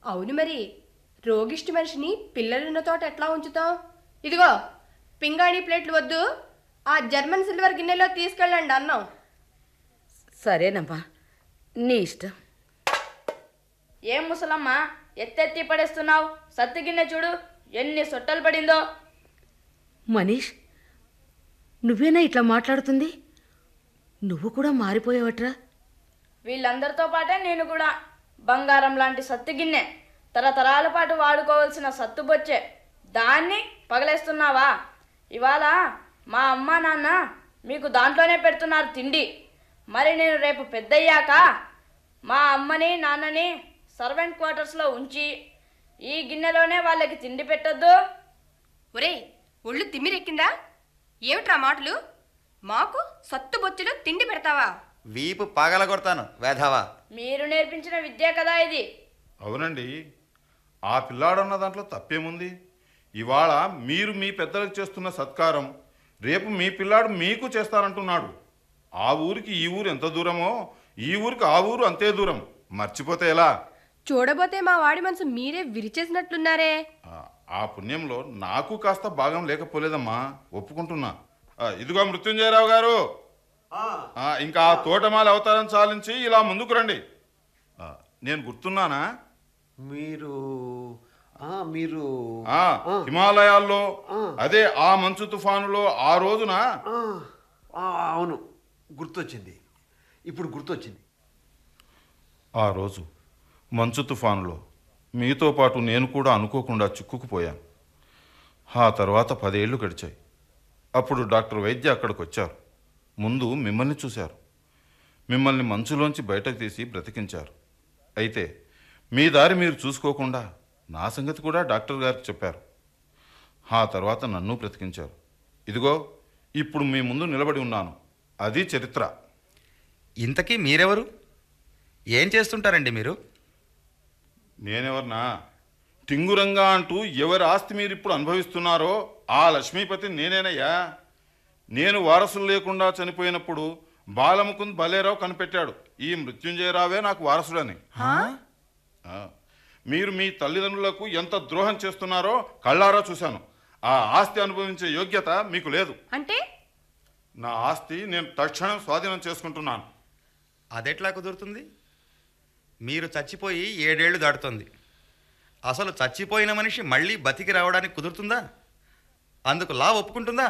అవును మరి రోగిష్టి మనిషిని పిల్లలున్న తోట ఎట్లా ఉంచుతాం ఇదిగో పింగాణి ప్లేట్లు వద్దు ఆ జర్మన్ సిల్వర్ గిన్నెలో తీసుకెళ్ళండి అన్నం సరేనమ్మా నీ ఇష్టం ఏం ముసలమ్మ ఎత్తెత్తి పడేస్తున్నావు సత్తి గిన్నె చూడు ఎన్ని సొట్టలు పడిందో మనీష్ నువ్వేనా ఇట్లా మాట్లాడుతుంది నువ్వు కూడా మారిపోయావట్రా వీళ్ళందరితో పాటే నేను కూడా బంగారం లాంటి సత్తు గిన్నె తరతరాల పాటు వాడుకోవాల్సిన సత్తు బొచ్చే దాన్ని పగలేస్తున్నావా ఇవాళ మా అమ్మ నాన్న మీకు దాంట్లోనే పెడుతున్నారు తిండి మరి నేను రేపు పెద్దయ్యాక మా అమ్మని నాన్నని సర్వెంట్ క్వార్టర్స్లో ఉంచి ఈ గిన్నెలోనే వాళ్ళకి తిండి పెట్టొద్దు ఒరేయ్ ఒళ్ళు తిమ్మిరెక్కిందా ఏమిట్రా మాటలు మాకు సత్తు బొచ్చులు తిండి పెడతావా వీపు పగల కొడతాను వేధవా మీరు నేర్పించిన విద్య కదా ఇది అవునండి ఆ పిల్లాడన్న దాంట్లో తప్పేముంది ఇవాళ మీరు మీ పెద్దలకు చేస్తున్న సత్కారం రేపు మీ పిల్లాడు మీకు చేస్తారంటున్నాడు ఆ ఊరికి ఈ ఊరు ఎంత దూరమో ఈ ఊరికి ఆ ఊరు అంతే దూరం మర్చిపోతే ఎలా చూడబోతే మా వాడి మనసు మీరే విరిచేసినట్లున్నారే ఆ- ఆ పుణ్యంలో నాకు కాస్త భాగం లేకపోలేదమ్మా ఒప్పుకుంటున్నా ఆ, ఇదిగో మృత్యుంజయరావు గారు ఆ, ఇంకా ఆ తోటమాల అవతారం చాలించి ఇలా ముందుకు రండి ఆ, నేను గుర్తున్నానా మీరు ఆ, మీరు ఆ హిమాలయాల్లో ఆ. అదే ఆ మంచు తుఫానులో ఆ రోజున ఆ, ఆ, అవును గుర్తొచ్చింది ఇప్పుడు గుర్తొచ్చింది ఆ రోజు మంచు తుఫానులో మీతో పాటు నేను కూడా అనుకోకుండా చిక్కుకుపోయాను ఆ తర్వాత పదేళ్లు గడిచాయి అప్పుడు డాక్టర్ వైద్య అక్కడికి వచ్చారు ముందు మిమ్మల్ని చూశారు మిమ్మల్ని మంచులోంచి బయటకు తీసి బ్రతికించారు అయితే మీ దారి మీరు చూసుకోకుండా నా సంగతి కూడా డాక్టర్ గారికి చెప్పారు ఆ తర్వాత నన్ను బ్రతికించారు ఇదిగో ఇప్పుడు మీ ముందు నిలబడి ఉన్నాను అది చరిత్ర ఇంతకీ మీరెవరు ఏం చేస్తుంటారండి మీరు నేనెవరినా టింగురంగా అంటూ ఎవరి ఆస్తి మీరు ఇప్పుడు అనుభవిస్తున్నారో ఆ లక్ష్మీపతి నేనేనయ్యా నేను వారసులు లేకుండా చనిపోయినప్పుడు బాలముకుంద్ బలేరావు కనిపెట్టాడు ఈ మృత్యుంజయరావే నాకు వారసుడని ఆ, మీరు మీ తల్లిదండ్రులకు ఎంత ద్రోహం చేస్తున్నారో కళ్ళారా చూశాను ఆ ఆస్తి అనుభవించే యోగ్యత మీకు లేదు అంటే నా ఆస్తి నేను తక్షణం స్వాధీనం చేసుకుంటున్నాను అదెట్లా కుదురుతుంది మీరు చచ్చిపోయి ఏడేళ్లు దాటుతుంది అసలు చచ్చిపోయిన మనిషి మళ్ళీ బతికి రావడానికి కుదురుతుందా అందుకు లా ఒప్పుకుంటుందా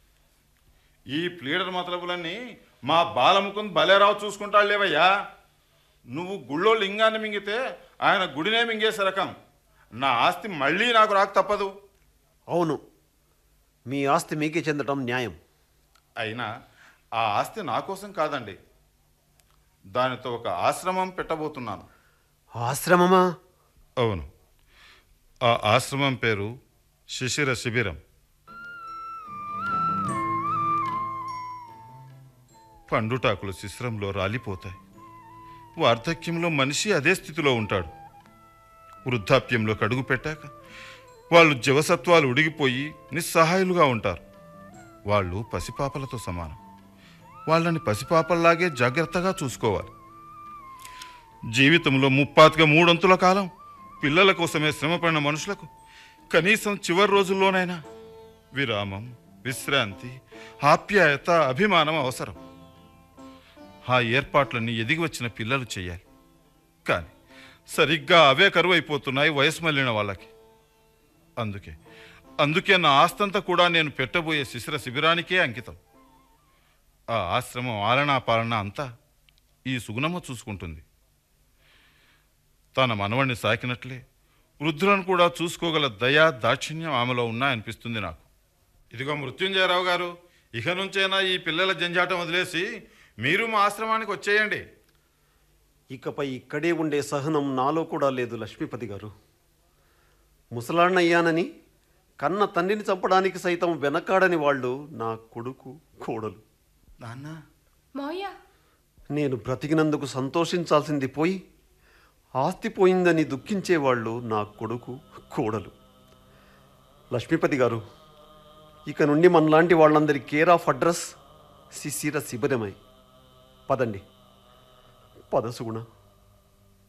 ఈ ప్లీడర్ మతలబులన్నీ మా బాలముకుంద్ బలేరావు చూసుకుంటాడు లేవయ్యా నువ్వు గుళ్ళో లింగాన్ని మింగితే ఆయన గుడినే మింగేసే రకం నా ఆస్తి మళ్ళీ నాకు రాక తప్పదు అవును మీ ఆస్తి మీకే చెందటం న్యాయం అయినా ఆ ఆస్తి నా కోసం కాదండి దానితో ఒక ఆశ్రమం పెట్టబోతున్నాను ఆశ్రమమా అవును ఆ ఆశ్రమం పేరు శిశిర శిబిరం పండుటాకులు శిశిరంలో రాలిపోతాయి వార్ధక్యంలో మనిషి అదే స్థితిలో ఉంటాడు వృద్ధాప్యంలో కడుగు పెట్టాక వాళ్ళు జవసత్వాలు ఉడిగిపోయి నిస్సహాయులుగా ఉంటారు వాళ్ళు పసిపాపలతో సమానం వాళ్ళని పసిపాపల్లాగే జాగ్రత్తగా చూసుకోవాలి జీవితంలో ముప్పాతిగా మూడొంతుల కాలం పిల్లల కోసమే శ్రమపడిన మనుషులకు కనీసం చివరి రోజుల్లోనైనా విరామం విశ్రాంతి ఆప్యాయత అభిమానం అవసరం ఆ ఏర్పాట్లన్నీ ఎదిగి వచ్చిన పిల్లలు చేయాలి కానీ సరిగ్గా అవే కరువు అయిపోతున్నాయి వయసు మళ్ళిన వాళ్ళకి అందుకే అందుకే నా ఆస్తంతా కూడా నేను పెట్టబోయే శిశిర శిబిరానికే అంకితం ఆ ఆశ్రమం ఆలనా పాలన అంతా ఈ సుగుణమ్మ చూసుకుంటుంది తన మనవణ్ణి సాకినట్లే వృద్ధులను కూడా చూసుకోగల దయా దాక్షిణ్యం ఆమెలో ఉన్నాయనిపిస్తుంది నాకు ఇదిగో మృత్యుంజయరావు గారు ఇక నుంచైనా ఈ పిల్లల జంజాటం వదిలేసి మీరు మా ఆశ్రమానికి వచ్చేయండి ఇకపై ఇక్కడే ఉండే సహనం నాలో కూడా లేదు లక్ష్మీపతి గారు ముసలాన్నయ్యానని కన్న తండ్రిని చంపడానికి సైతం వెనకాడని వాళ్ళు నా కొడుకు కోడలు నాన్న మావయ్య నేను బ్రతికినందుకు సంతోషించాల్సింది పోయి ఆస్తి పోయిందని దుఃఖించేవాళ్ళు నా కొడుకు కోడలు లక్ష్మీపతి గారు ఇక నుండి మనలాంటి వాళ్ళందరి కేర్ ఆఫ్ అడ్రస్ శిశిర శిబిరమై పదండి పద సుగుణ